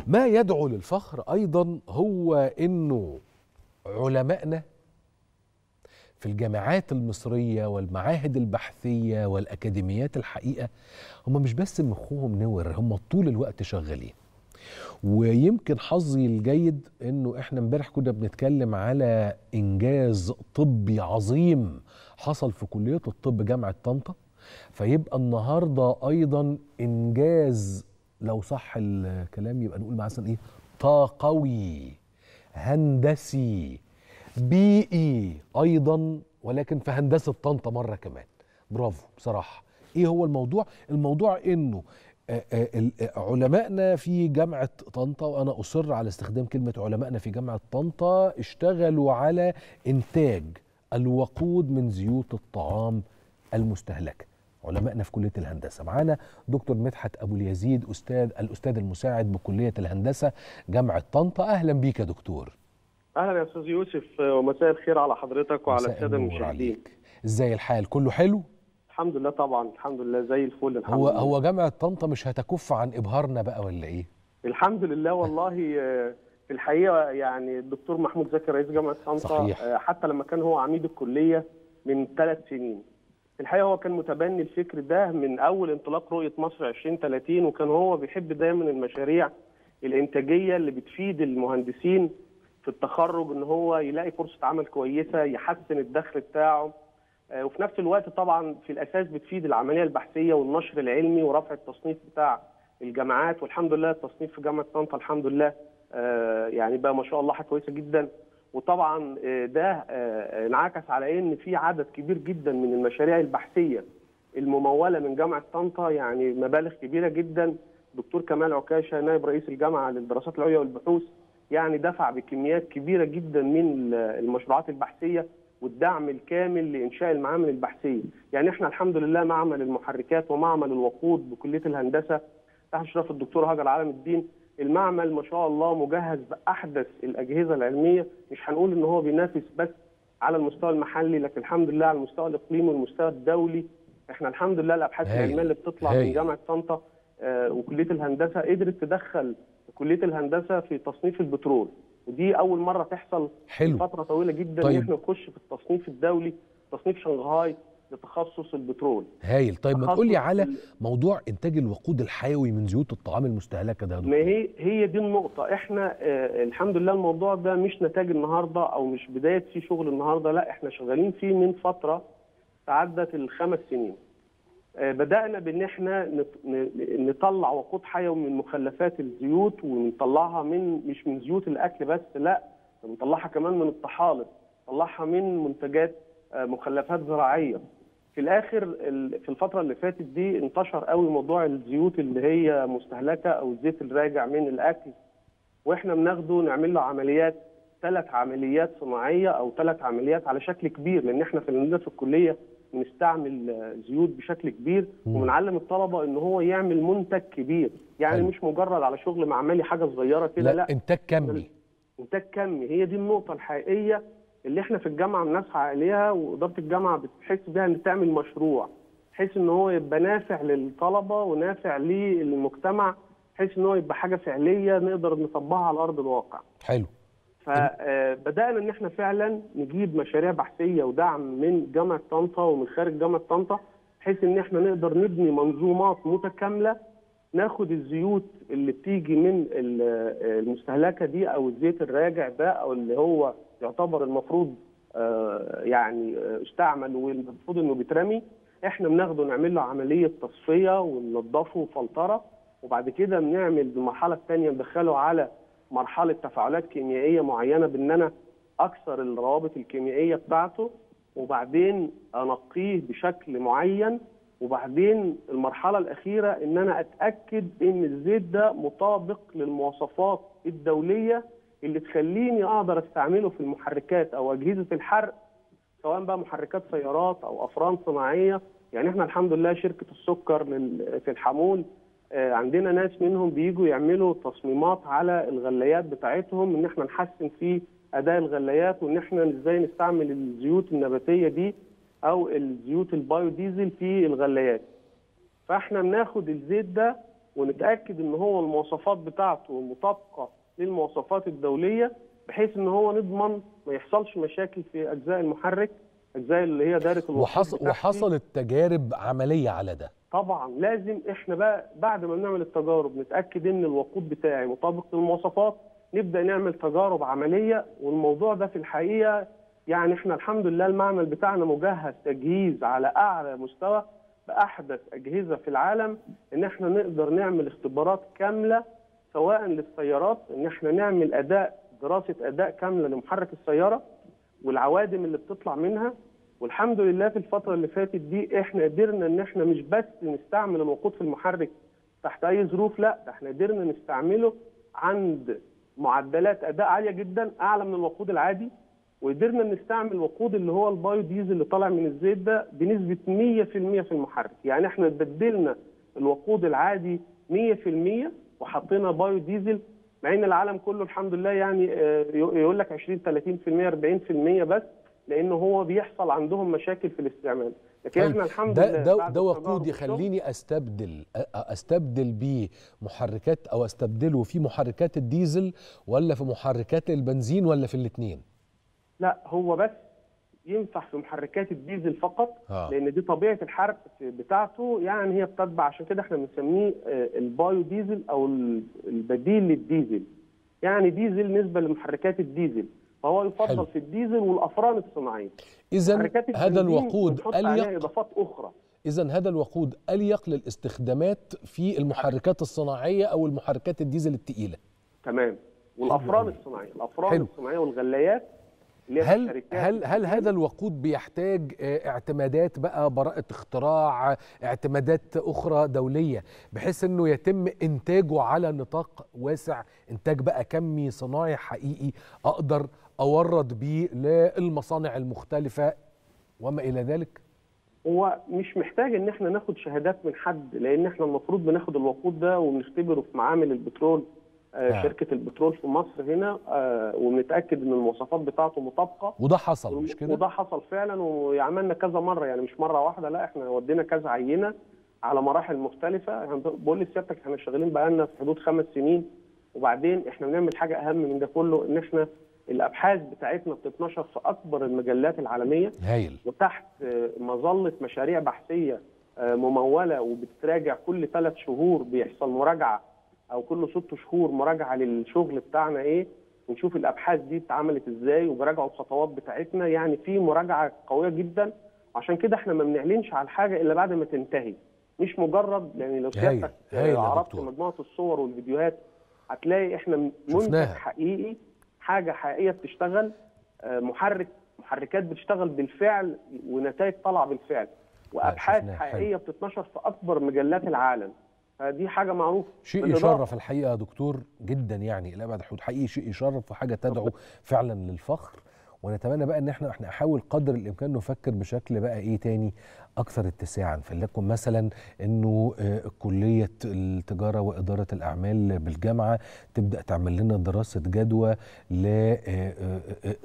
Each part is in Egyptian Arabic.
ما يدعو للفخر ايضا هو انه علمائنا في الجامعات المصريه والمعاهد البحثيه والاكاديميات الحقيقه هم مش بس مخهم نور هم طول الوقت شغالين ويمكن حظي الجيد انه احنا امبارح كنا بنتكلم على انجاز طبي عظيم حصل في كليه الطب جامعه طنطا فيبقى النهارده ايضا انجاز لو صح الكلام يبقى نقول مثلا ايه طاقوي هندسي بيئي ايضا ولكن في هندسه طنطا مره كمان برافو بصراحه ايه هو الموضوع الموضوع انه آه، آه، ال- آه، علمائنا في جامعة طنطا وأنا أصر على استخدام كلمة علمائنا في جامعة طنطا اشتغلوا على إنتاج الوقود من زيوت الطعام المستهلكة علمائنا في كلية الهندسة معانا دكتور مدحت أبو اليزيد أستاذ الأستاذ المساعد بكلية الهندسة جامعة طنطا أهلا بيك يا دكتور اهلا يا استاذ يوسف ومساء الخير على حضرتك وعلى مساء الساده النور المشاهدين عليك ازاي الحال كله حلو الحمد لله طبعا الحمد لله زي الفل الحمد هو لله هو جامعة طنطا مش هتكف عن إبهارنا بقى ولا إيه الحمد لله والله آه، في الحقيقه يعني الدكتور محمود زكي رئيس جامعه طنطا صحيح. آه، حتى لما كان هو عميد الكليه من ثلاث سنين في الحقيقه هو كان متبني الفكر ده من اول انطلاق رؤيه مصر 2030 وكان هو بيحب دايما المشاريع الانتاجيه اللي بتفيد المهندسين في التخرج ان هو يلاقي فرصه عمل كويسه يحسن الدخل بتاعه آه، وفي نفس الوقت طبعا في الاساس بتفيد العمليه البحثيه والنشر العلمي ورفع التصنيف بتاع الجامعات والحمد لله التصنيف في جامعه طنطا الحمد لله آه، يعني بقى ما شاء الله حاجه كويسه جدا وطبعا آه، ده آه، انعكس على ان في عدد كبير جدا من المشاريع البحثيه المموله من جامعه طنطا يعني مبالغ كبيره جدا دكتور كمال عكاشه نائب رئيس الجامعه للدراسات العليا والبحوث يعني دفع بكميات كبيره جدا من المشروعات البحثيه والدعم الكامل لانشاء المعامل البحثيه، يعني احنا الحمد لله معمل المحركات ومعمل الوقود بكليه الهندسه تحت اشراف الدكتور هاجر عالم الدين، المعمل ما شاء الله مجهز باحدث الاجهزه العلميه، مش هنقول ان هو بينافس بس على المستوى المحلي لكن الحمد لله على المستوى الاقليمي والمستوى الدولي احنا الحمد لله الابحاث هايل. العلميه اللي بتطلع هايل. من جامعه طنطا آه، وكليه الهندسه قدرت تدخل كليه الهندسه في تصنيف البترول ودي اول مره تحصل حلو فتره طويله جدا طيب. ان احنا نخش في التصنيف الدولي تصنيف شنغهاي لتخصص البترول هايل طيب ما تخصص تقول لي على ال- موضوع انتاج الوقود الحيوي من زيوت الطعام المستهلكه ده يا ما دكتور هي هي دي النقطة، احنا آه الحمد لله الموضوع ده مش نتاج النهارده او مش بداية فيه شغل النهارده، لا احنا شغالين فيه من فترة تعدت الخمس سنين. آه بدأنا بان احنا نط- ن- نطلع وقود حيوي من مخلفات الزيوت ونطلعها من مش من زيوت الاكل بس لا بنطلعها كمان من الطحالب، نطلعها من منتجات آه مخلفات زراعية. في الاخر ال- في الفتره اللي فاتت دي انتشر قوي موضوع الزيوت اللي هي مستهلكه او الزيت الراجع من الاكل واحنا بناخده نعمل له عمليات ثلاث عمليات صناعيه او ثلاث عمليات على شكل كبير لان احنا في عندنا في الكليه بنستعمل آه، زيوت بشكل كبير مم. وبنعلم الطلبه ان هو يعمل منتج كبير يعني حلو. مش مجرد على شغل معملي حاجه صغيره كده لا, لا انتاج كمي انتاج كمي هي دي النقطة الحقيقية اللي احنا في الجامعة بنسعى إليها وإدارة الجامعة بتحس بيها إن تعمل مشروع بحيث إن هو يبقى نافع للطلبة ونافع للمجتمع بحيث إن هو يبقى حاجة فعلية نقدر نطبقها على أرض الواقع. حلو فبدأنا إن احنا فعلا نجيب مشاريع بحثية ودعم من جامعة طنطا ومن خارج جامعة طنطا بحيث إن احنا نقدر نبني منظومات متكاملة ناخد الزيوت اللي بتيجي من ال- المستهلكه دي او الزيت الراجع ده او اللي هو يعتبر المفروض آه، يعني آه، استعمل والمفروض انه بيترمي احنا بناخده نعمل له عمليه تصفيه وننضفه وفلتره وبعد كده بنعمل المرحله الثانيه ندخله على مرحله تفاعلات كيميائيه معينه بان انا اكسر الروابط الكيميائيه بتاعته وبعدين انقيه بشكل معين وبعدين المرحله الاخيره ان انا اتاكد ان الزيت ده مطابق للمواصفات الدوليه اللي تخليني اقدر استعمله في المحركات او اجهزه الحرق سواء بقى محركات سيارات او افران صناعيه يعني احنا الحمد لله شركه السكر لل- في الحمول آه، عندنا ناس منهم بيجوا يعملوا تصميمات على الغليات بتاعتهم ان احنا نحسن في اداء الغليات وان احنا ازاي نستعمل الزيوت النباتيه دي او الزيوت البايو ديزل في الغليات فاحنا بناخد الزيت ده ونتاكد ان هو المواصفات بتاعته مطابقه للمواصفات الدوليه بحيث ان هو نضمن ما يحصلش مشاكل في اجزاء المحرك اجزاء اللي هي دايره الوقود وحصل بتاعتي. وحصلت تجارب عمليه على ده طبعا لازم احنا بقى بعد ما بنعمل التجارب نتاكد ان الوقود بتاعي مطابق للمواصفات نبدا نعمل تجارب عمليه والموضوع ده في الحقيقه يعني احنا الحمد لله المعمل بتاعنا مجهز تجهيز على اعلى مستوى باحدث اجهزه في العالم ان احنا نقدر نعمل اختبارات كامله سواء للسيارات ان احنا نعمل اداء دراسه اداء كامله لمحرك السياره والعوادم اللي بتطلع منها والحمد لله في الفتره اللي فاتت دي احنا قدرنا ان احنا مش بس نستعمل الوقود في المحرك تحت اي ظروف لا ده احنا قدرنا نستعمله عند معدلات اداء عاليه جدا اعلى من الوقود العادي وقدرنا نستعمل وقود اللي هو البايو ديزل اللي طالع من الزيت ده بنسبه 100% في المحرك يعني احنا بدلنا الوقود العادي 100% وحطينا بايو ديزل مع ان العالم كله الحمد لله يعني آه، يقول لك 20 30% 40% بس لان هو بيحصل عندهم مشاكل في الاستعمال لكن طيب، احنا الحمد ده لله ده بعد ده التجارب وقود والشغل- يخليني استبدل أ- استبدل بيه محركات او استبدله في محركات الديزل ولا في محركات البنزين ولا في الاثنين لا هو بس ينفع في محركات الديزل فقط آه. لان دي طبيعه الحرق بتاعته يعني هي بتتبع عشان كده احنا بنسميه آه، البايو ديزل او ال- البديل للديزل يعني ديزل نسبه لمحركات الديزل فهو يفضل حلو. في الديزل والافران الصناعيه اذا محركات هذا البنزين الوقود بنحط عليها اليق اضافات اخرى اذا هذا الوقود اليق للاستخدامات في المحركات الصناعيه او المحركات الديزل الثقيله تمام والافران أوي. الصناعيه الافران حلو. الصناعيه والغلايات اللي هي هل الشركات هل هل هذا الوقود بيحتاج آه، اعتمادات بقى براءة اختراع اعتمادات أخرى دولية بحيث إنه يتم إنتاجه على نطاق واسع إنتاج بقى كمي صناعي حقيقي أقدر أورد بيه للمصانع المختلفة وما إلى ذلك هو مش محتاج ان احنا ناخد شهادات من حد لان احنا المفروض بناخد الوقود ده وبنختبره في معامل البترول آه نعم. شركه البترول في مصر هنا آه وبنتاكد ان المواصفات بتاعته مطابقه وده حصل مش كده؟ وده حصل فعلا وعملنا كذا مره يعني مش مره واحده لا احنا ودينا كذا عينه على مراحل مختلفه يعني بقول لسيادتك احنا شغالين بقالنا في حدود خمس سنين وبعدين احنا بنعمل حاجه اهم من ده كله ان احنا الابحاث بتاعتنا بتتنشر في اكبر المجلات العالميه هايل وتحت آه، مظله مشاريع بحثيه آه، مموله وبتراجع كل ثلاث شهور بيحصل مراجعه او كل ست شهور مراجعه للشغل بتاعنا ايه ونشوف الابحاث دي اتعملت ازاي وبراجعوا الخطوات بتاعتنا يعني في مراجعه قويه جدا عشان كده احنا ما بنعلنش على الحاجه الا بعد ما تنتهي مش مجرد يعني لو هايل. سيادتك آه، هايل يا عرضت دكتور. مجموعه الصور والفيديوهات هتلاقي احنا منتج شفناها. حقيقي حاجه حقيقيه بتشتغل آه، محرك محركات بتشتغل بالفعل ونتائج طالعه بالفعل وابحاث شفناها. حلو. حقيقيه بتتنشر في اكبر مجلات العالم فدي حاجه معروفه شيء بالإضافة- يشرف الحقيقه يا دكتور جدا يعني الى ابعد الحدود حقيقي شيء يشرف وحاجه تدعو فعلا للفخر ونتمنى بقى ان احنا احنا نحاول قدر الامكان نفكر بشكل بقى ايه تاني اكثر اتساعا فليكن مثلا انه آه، كليه التجاره واداره الاعمال بالجامعه تبدا تعمل لنا دراسه جدوى ل آه، آه، آه،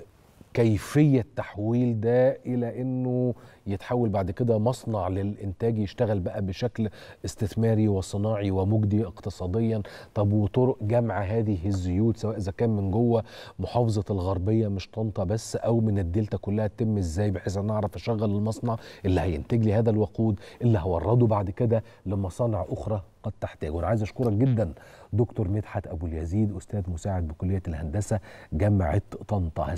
كيفية تحويل ده إلى أنه يتحول بعد كده مصنع للإنتاج يشتغل بقى بشكل استثماري وصناعي ومجدي اقتصاديا طب وطرق جمع هذه الزيوت سواء إذا كان من جوه محافظة الغربية مش طنطا بس أو من الدلتا كلها تتم إزاي بحيث أن أعرف أشغل المصنع اللي هينتج لي هذا الوقود اللي هورده بعد كده لمصانع أخرى قد تحتاجه وأنا عايز أشكرك جدا دكتور مدحت أبو اليزيد أستاذ مساعد بكلية الهندسة جامعة طنطا